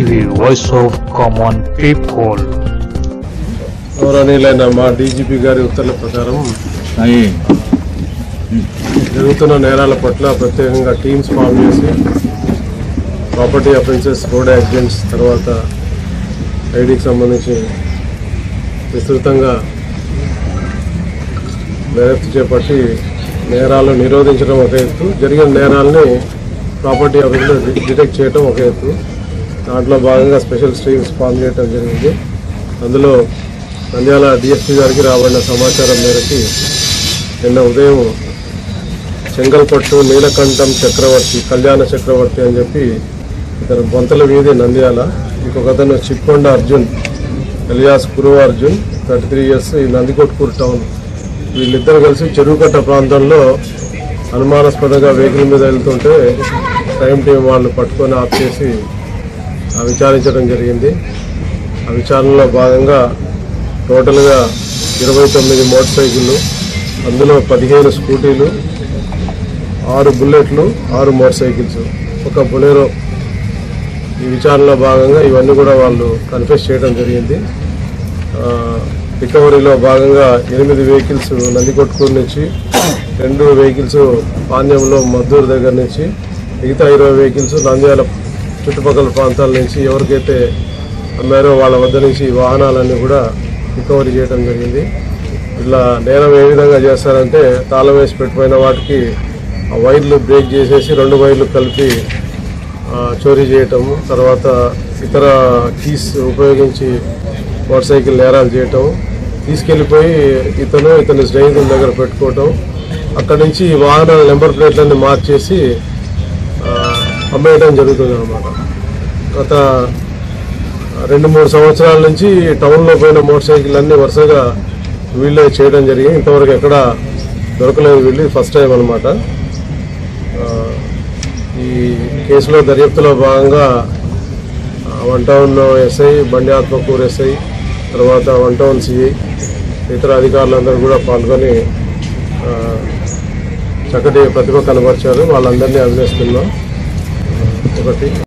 TV voice of common people గౌరవనీయులైన మా DGP గారి ఉత్తర్వుల ప్రకారం జరుగుతున్న నేరాల పట్ల ప్రత్యేకంగా టీమ్స్ ఫామ్ చేసి ప్రాపర్టీ అఫెన్సెస్ రోడ్ యాక్సిడెంట్స్ తర్వాత ఐడికి సంబంధించి విస్తృతంగా దర్యాప్తు చేపట్టి నేరాలు నిరోధించడం ఒక ఎత్తు జరిగిన నేరాలని ప్రాపర్టీ ఆఫీసులో డిటెక్ట్ చేయడం ఒక ఎత్తు దాంట్లో భాగంగా స్పెషల్ స్ట్రీమ్స్ ఫామ్ చేయడం జరిగింది అందులో నంద్యాల డిఎస్పీ గారికి రాబడిన సమాచారం మేరకి నిన్న ఉదయం చెంగల్పట్టు నీలకంఠం చక్రవర్తి కళ్యాణ చక్రవర్తి అని చెప్పి ఇతను బొంతల వీధి నంద్యాల ఇంకొక అతను Chikkonda Arjun alias Kuruva Arjun thirty three years ఈ నందికొట్కూరు టౌన్ వీళ్ళిద్దరు కలిసి చెరువుకట్ట ప్రాంతంలో అనుమానాస్పదంగా వెహికల్ మీద వెళ్తుంటే క్రైమ్ టీం వాళ్ళు పట్టుకొని ఆఫ్ చేసి ఆ విచారించడం జరిగింది ఆ విచారణలో భాగంగా టోటల్గా ఇరవై తొమ్మిది మోటార్ సైకిళ్ళు అందులో పదిహేను స్కూటీలు ఆరు బుల్లెట్లు ఆరు మోటార్ సైకిల్స్ ఒక బొలెరో ఈ విచారణలో భాగంగా ఇవన్నీ కూడా వాళ్ళు కన్ఫెస్ చేయడం జరిగింది ఆ, రికవరీలో భాగంగా ఎనిమిది వెహికల్స్ నందికొట్కూరు నుంచి రెండు వెహికల్స్ పాణ్యంలో మద్దూరు దగ్గర నుంచి మిగతా ఇరవై వెహికల్స్ నంద్యాల చుట్టుపక్కల ప్రాంతాల నుంచి ఎవరికైతే అమ్మారో వాళ్ళ వద్ద నుంచి ఈ వాహనాలన్నీ కూడా రికవరీ చేయడం జరిగింది ఇట్లా నేరం ఏ విధంగా చేస్తారంటే తాళం వేసి పెట్టిపోయిన వాటికి ఆ వైర్లు బ్రేక్ చేసేసి రెండు వైర్లు కలిపి ఆ, చోరీ చేయటం తర్వాత ఇతర కీస్ ఉపయోగించి మోటార్ సైకిల్ నేరాలు చేయటం తీసుకెళ్ళిపోయి ఇతను ఇతని స్నేహితుల దగ్గర పెట్టుకోవటం అక్కడి నుంచి ఈ వాహనాల నెంబర్ ప్లేట్లన్నీ మార్చేసి ఆ, అమ్మేయడం జరుగుతుంది అనమాట గత రెండు మూడు సంవత్సరాల నుంచి టౌన్లో పోయిన మోటార్ సైకిల్ అన్ని వరుసగా వీళ్ళే చేయడం జరిగింది ఇంతవరకు ఎక్కడ దొరకలేదు వీళ్ళు ఫస్ట్ టైం అనమాట ఈ కేసులో దర్యాప్తులో భాగంగా ఆ, one town SI Bandi Atmakur SI తర్వాత వన్ టౌన్ సిఐ ఇతర అధికారులందరూ కూడా పాల్గొని ఆ, చక్కటి ప్రతిభ కనబరిచారు వాళ్ళందరినీ అభినందిస్తున్నాం ఒకటి